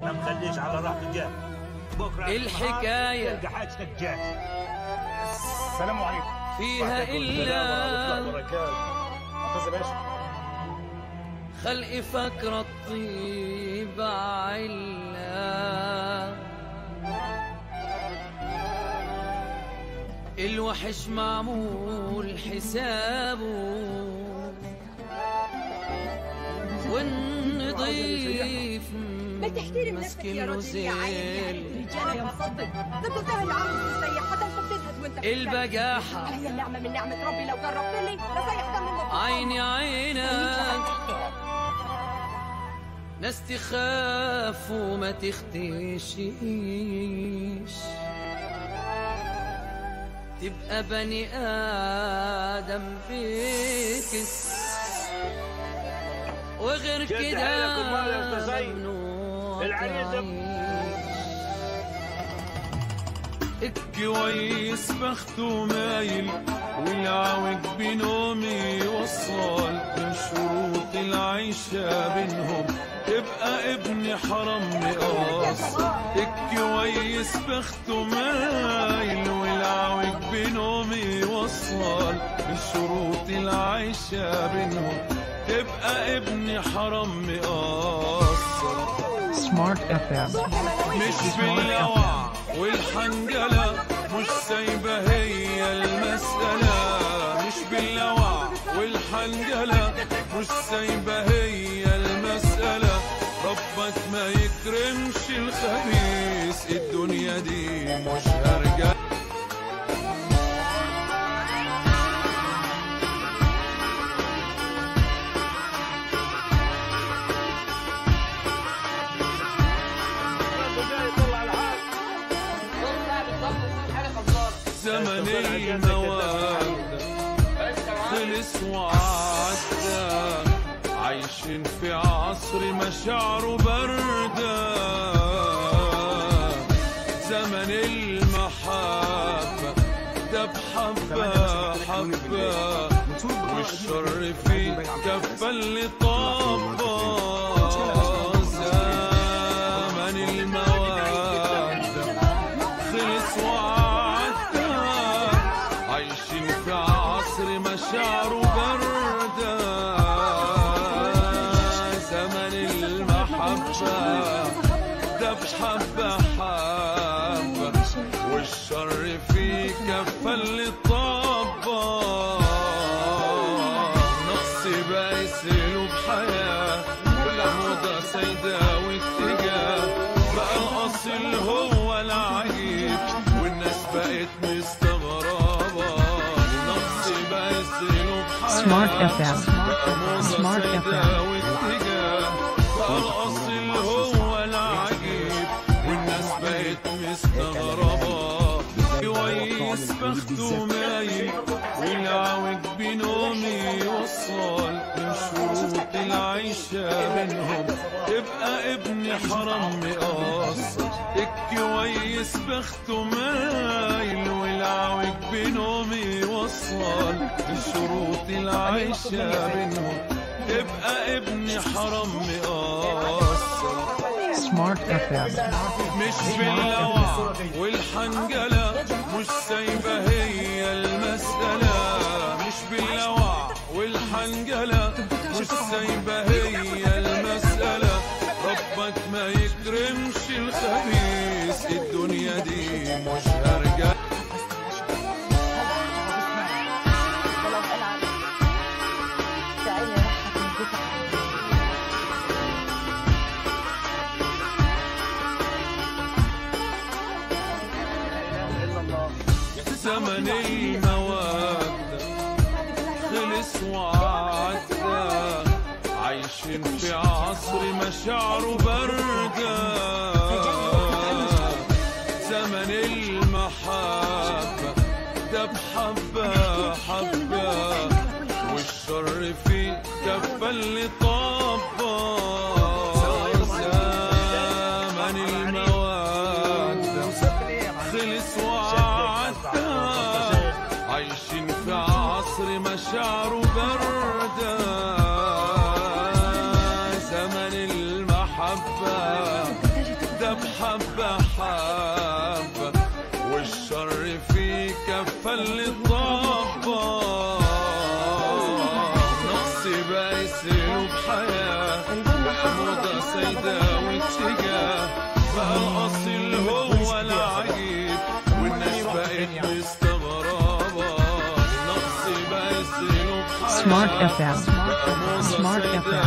ما مخليش على راحته جاه بكره الحكاية تلقى حاجتك جاهزه السلام عليكم فيها إلا معتز باشا خلق فكرة الطيبة علا الوحش معمول حسابه والنضيف ما تحترم نفسك مسكين يا له رجل يا عين زيل رجالة يا مصدق ده قلتها العروس تسيح حتى انت بتزهد وانت بتتكلم. البجاحة هي النعمة من نعمة ربي لو جربت لي نصيح دم المفروض عيني عينك ناس تخاف وما تختشيش تبقى بني آدم بيكس وغير شد كده حيلك ومال يا أستاذ زين. ممنوع العريس ده- تعيش. كويس بخته مايل والعوج بنومي وصال من شروط العيشة بينهم تبقى ابن حرام مقاص الكويس بخته مايل والعوج بنومي وصال من شروط العيشة بينهم تبقى ابن حرام مقاص Smart FM. مش باللوع والحنجلة مش سايبة هي المسألة مش باللوع والحنجلة مش سايبة هي المسألة ربك ما يكرمش الخبيث الدنيا دي مش هرجع زمن المواد خلص وعدى عايشين في عصر مشاعره باردة زمن المحبة ده بحبة حبة والشر في كفة اللي طبة زمن المواد خلص وعدى عايشين في عصر مشاعره باردة زمن المحبة ده بحبة حبة والشر في كفة اللي طبة نقص بقى يسيلوا بحياة كل موضة سيدة واتجاه بقى الأصل هو العجيب والناس بقت مستغربة نقص بقى يسيلوا بحياة Smart FM. Smart Smart FM. الأصل هو العجيب والناس بقت مستغربة كويس بخته مايل والعوج بنومي وصال من شروط العيشة بينهم تبقى ابن حرام مقاص الكويس بخته مايل والعوج بنومي وصال من شروط العيشة بينهم تبقى ابن حرام مقاص Smart FM. مش باللوع والحنجلة مش سايبة هي المسألة مش باللوع والحنجلة مش سايبة هي المسألة ربك ما يكرمش الخبيث الدنيا دي مش هرجع زمن المواد خلص وعدى عايشين في عصر مشاعره باردة زمن المحبة ده بحبة حبة والشر في كفة اللي طبة زمن المواد خلص وعدى عايشين في عصر مشاعره باردة زمن المحبة بقى الأصيل هو العجيب والناس بقت مستغربة النقص بقى يسلوب Smart FM. Smart FM.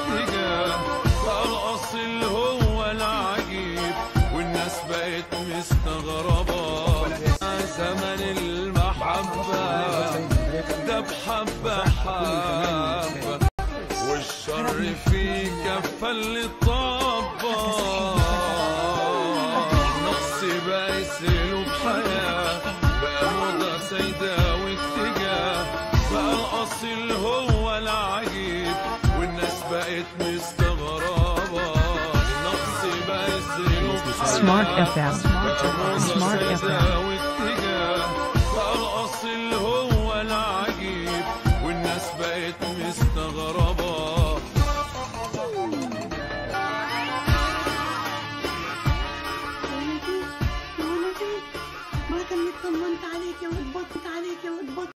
الأصل هو العجيب والناس بقت مستغربة زمن المحبة ده بحبة حبة والشر في كفة اللي طبة نقص بقى يسلوب حياة بقى موضة سيدة واتجاه بقى الأصل هو العجيب والناس بقت مستغربة النقص بقى يسلوب Smart FM. Smart FM. FM